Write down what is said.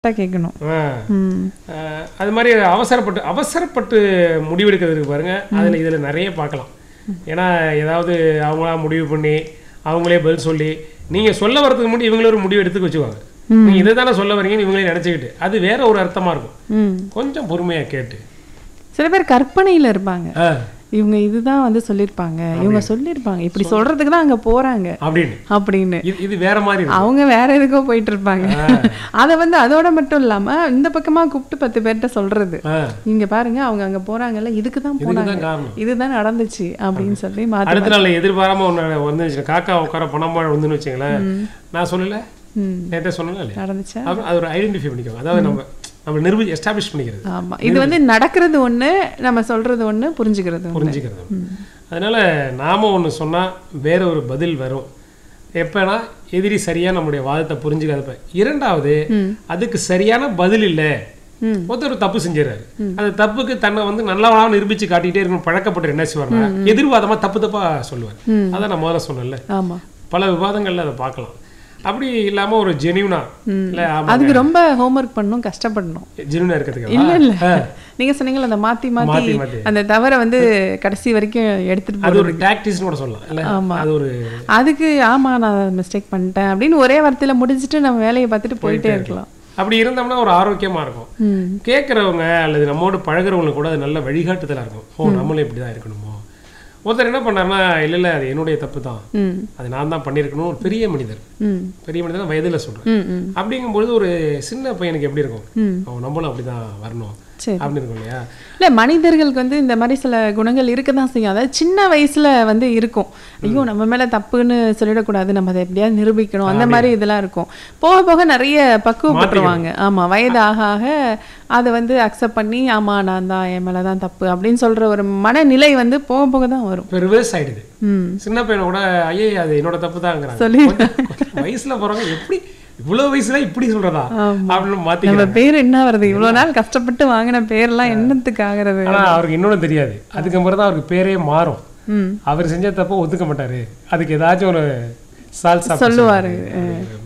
கரெக்டாக கேட்கணும் ஆ. ம் அஹ், அது மாதிரி அவசரப்பட்டு அவசரப்பட்டு முடிவெடுக்கிறதுக்கு பாருங்க அதில் இதில் நிறைய பார்க்கலாம் ஏன்னா ஏதாவது அவங்களா முடிவு பண்ணி அவங்களே பதில் சொல்லி நீங்கள் சொல்ல வரதுக்கு முன்னாடி இவங்களே ஒரு முடிவு எடுத்துக்க வச்சுக்குவாங்க நீங்கள் இதை தானே சொல்ல வரீங்கன்னு இவங்களே நினச்சிக்கிட்டு அது வேற ஒரு அர்த்தமாக இருக்கும் ம் கொஞ்சம் பொறுமையாக கேட்டு சில பேர் கற்பனையில் இருப்பாங்க ஆ இவங்க இதுதான் வந்து சொல்லியிருப்பாங்க இவங்க சொல்லியிருப்பாங்க இப்படி சொல்றதுக்கு தான் அங்கே போறாங்க அப்படின்னு அப்படின்னு இது இது வேற மாதிரி இருக்கும் அவங்க வேற எதுக்கோ போயிட்டு இருப்பாங்க அதை வந்து அதோட மட்டும் இல்லாம இந்த பக்கமா கூப்பிட்டு பத்து பேர்கிட்ட சொல்றது ஆ இங்க பாருங்க அவங்க அங்க போறாங்கல்ல இதுக்கு தான் போனாங்க இதுதான் காரணம் இதுதான் நடந்துச்சு அப்படின்னு சொல்லி மாத்தி அடுத்த நாள் எதிர்பாராம ஒன்று வந்துச்சு காக்கா உட்கார பணமாக வந்துன்னு வச்சுங்களேன் நான் சொல்லல ம் நேற்றே சொன்னல இல்லையா நடந்துச்சா அப்புறம் அது ஒரு ஐடென்டிஃபை பண்ணிக்கோங்க அதாவது நம்ம நம்ம நிரூபி எஸ்டாப்ளிஷ் பண்ணிக்கிறது ஆமா இது வந்து நடக்கிறது ஒண்ணு நம்ம சொல்றது ஒண்ணு புரிஞ்சுக்கிறது ஒண்ணு புரிஞ்சுக்கிறது அதனால நாம ஒன்று சொன்னா வேற ஒரு பதில் வரும் எப்பனா எதிரி சரியா நம்முடைய வாதத்தை புரிஞ்சுக்காதப்ப இரண்டாவது அதுக்கு சரியான பதில் இல்லை ம். ஒருத்தர் தப்பு செஞ்சிடறாரு அந்த தப்புக்கு தன்னை வந்து நல்லவனா நிரூபிச்சு காட்டிக்கிட்டே இருக்கணும் பழக்கப்பட்டு என்ன செய்வார்னா எதிர்வாதமா தப்பு தப்பா சொல்லுவார் அதான் நான் முதல்ல சொன்னேன்ல ஆமா பல விவாதங்கள்ல அதை பார்க்கலாம் அப்படி இல்லாம ஒரு ஜெனியூனா இல்ல ஆமா அதுக்கு ரொம்ப ஹோம்ஒர்க் பண்ணணும் கஷ்டப்படணும் ஜெனியூனா இருக்கிறதுக்கு இல்ல இல்ல நீங்க சொன்னீங்கல்ல அந்த மாத்தி மாத்தி மாத்தி மாத்தி அந்த தவறை வந்து கடைசி வரைக்கும் எடுத்துட்டு அது போறது ஒரு டாக்டிஸ்னு கூட சொல்லலாம் இல்ல ஆமா. அது ஒரு அதுக்கு ஆமா நான் மிஸ்டேக் பண்ணிட்டேன் அப்படின்னு ஒரே வார்த்தையில முடிச்சிட்டு நம்ம வேலையை பார்த்துட்டு போயிட்டே இருக்கலாம் அப்படி இருந்தோம்னா ஒரு ஆரோக்கியமா இருக்கும் ம் கேட்குறவங்க அல்லது நம்மோடு பழகுறவங்களுக்கு கூட அது நல்ல வழிகாட்டுதலா இருக்கும் ஓ நம்மளும் இப்படி தான் இருக்கணுமோ ஒருத்தர் என்ன பண்ணாருன்னா இல்ல இல்ல அது என்னுடைய தப்பு தான் ம் அது நான் தான் பண்ணியிருக்கணும் ஒரு பெரிய மனிதர் ம் பெரிய மனிதர் நான் வயதுல சொல்றேன் ம் ம் அப்படிங்கும்பொழுது ஒரு சின்ன பையனுக்கு எப்படி இருக்கும் ம் ஓ நம்மளும் அப்படிதான் வரணும் சரி அப்படின்னு இருக்கும் இல்லையா இல்ல மனிதர்களுக்கு வந்து இந்த மாதிரி சில குணங்கள் இருக்க தான் செய்யும் அதாவது சின்ன வயசுல வந்து இருக்கும் ஐயோ நம்ம மேல தப்புன்னு சொல்லிடக்கூடாது நம்ம அதை எப்படியாவது நிரூபிக்கணும் அந்த மாதிரி இதெல்லாம் இருக்கும் போக போக நிறைய பக்குவப்பட்டுருவாங்க ஆமா வயது ஆக ஆக அதை வந்து அக்செப்ட் பண்ணி ஆமா நான் தான் என் மேல தான் தப்பு அப்படின்னு சொல்ற ஒரு மனநிலை வந்து போக போக தான் வரும் இப்போ ரிவர்ஸ் ஆயிடுது ம் சின்ன பையனை கூட ஐயே அது என்னோட தப்பு தாங்கிறாங்க சொல்லி வயசுல போறவங்க எப்படி இவ்வளவு வயசுல இப்படி சொல்றதா அப்படின்னு மாத்தி நம்ம பேர் என்ன வருது இவ்வளவு நாள் கஷ்டப்பட்டு வாங்கின பேர்லாம் என்னத்துக்கு ஆகுறது ஆனா அவருக்கு இன்னொன்னு தெரியாது அதுக்கப்புறம் தான் அவருக்கு பேரே மாறும் ம் அவர் செஞ்ச தப்ப ஒத்துக்க மாட்டாரு அதுக்கு ஏதாச்சும் ஒரு சால்சா சொல்லுவாரு.